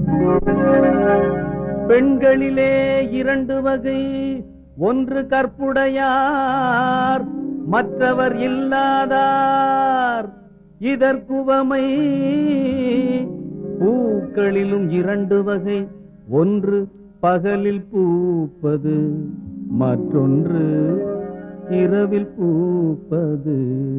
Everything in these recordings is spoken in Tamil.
பெண்களிலே இரண்டு வகை ஒன்று கற்புடையார் மற்றவர் இல்லாதார் இதற்குவமை பூக்களிலும் இரண்டு வகை ஒன்று பகலில் பூப்பது மற்றொன்று இரவில் பூப்பது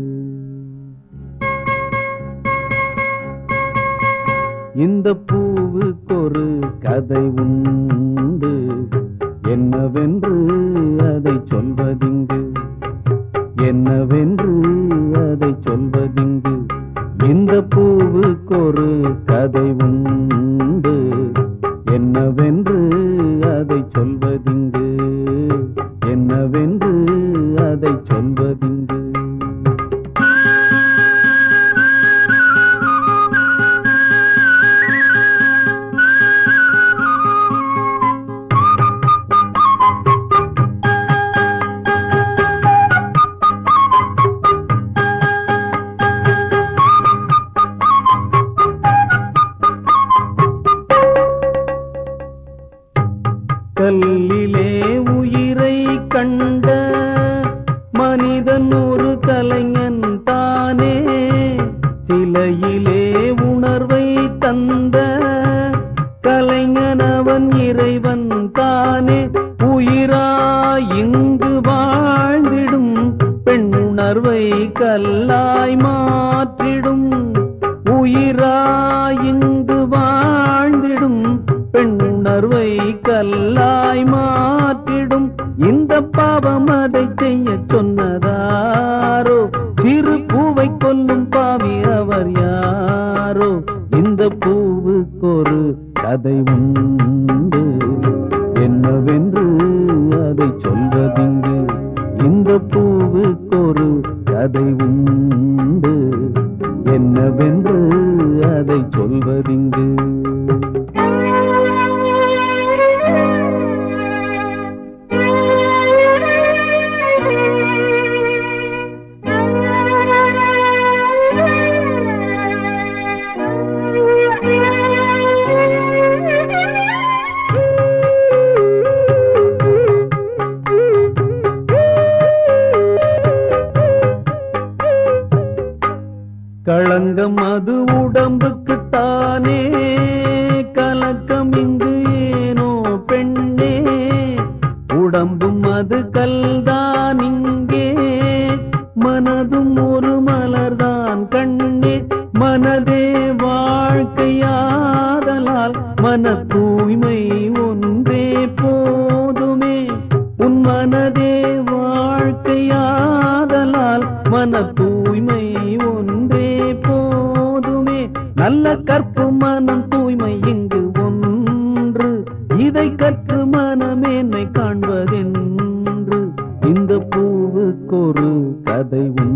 இந்த பூவுக்கொரு கதை உண்டு என்னவென்று அதை சொல்வதிங்கு என்னவென்று அதை சொல்வதிங்கு இந்த பூவுக்கொரு கதை உண்டு என்னவென்று அதை சொல்வதிங்கு என்னவென்று அதை சொல்வதிங்கு கல்லிலே உயிரை கண்ட மனிதன் ஒரு கலைஞன் தானே சிலையிலே உணர்வை தந்த கலைஞன் அவன் இறைவன் தானே உயிராய் இங்கு வாழ்ந்திடும் பெண்ணுணர்வை கல்லாய் மாற்றிடும் உயிராய் இங்கு வாழ்ந்திடும் பெண்ணுணர்வை கல்லாய் மாற்றிடும் இந்த பாவம் அதை செய்ய சொன்னதாரோ சிறு பூவை கொல்லும் பாவி அவர் யாரோ இந்த பூவுக்கொரு கதை உண்டு என்னவென்று அதை சொல்வதிங்கு இந்த பூவுக்கொரு கதை உண்டு என்னவென்று அதை சொல்வதிங்கு களங்கம் அது உடம்புக்கு தானே கலக்கம் இங்கு ஏனோ பெண்ணே உடம்பும் அது கல்தான் இங்கே மனதும் ஒரு மலர்தான் கண்ணே மனதே வாழ்க்கையாதலால் மன தூய்மை ஒன்றே போதுமே உன் மனதே வாழ்க்கையாதலால் மன தூய்மை ஒன்றே போதுமே நல்ல கற்பு மனம் தூய்மை இங்கு ஒன்று இதை கற்று மனமேன்மை காண்பதென்று இந்த பூவுக்கொரு கதை உண்டு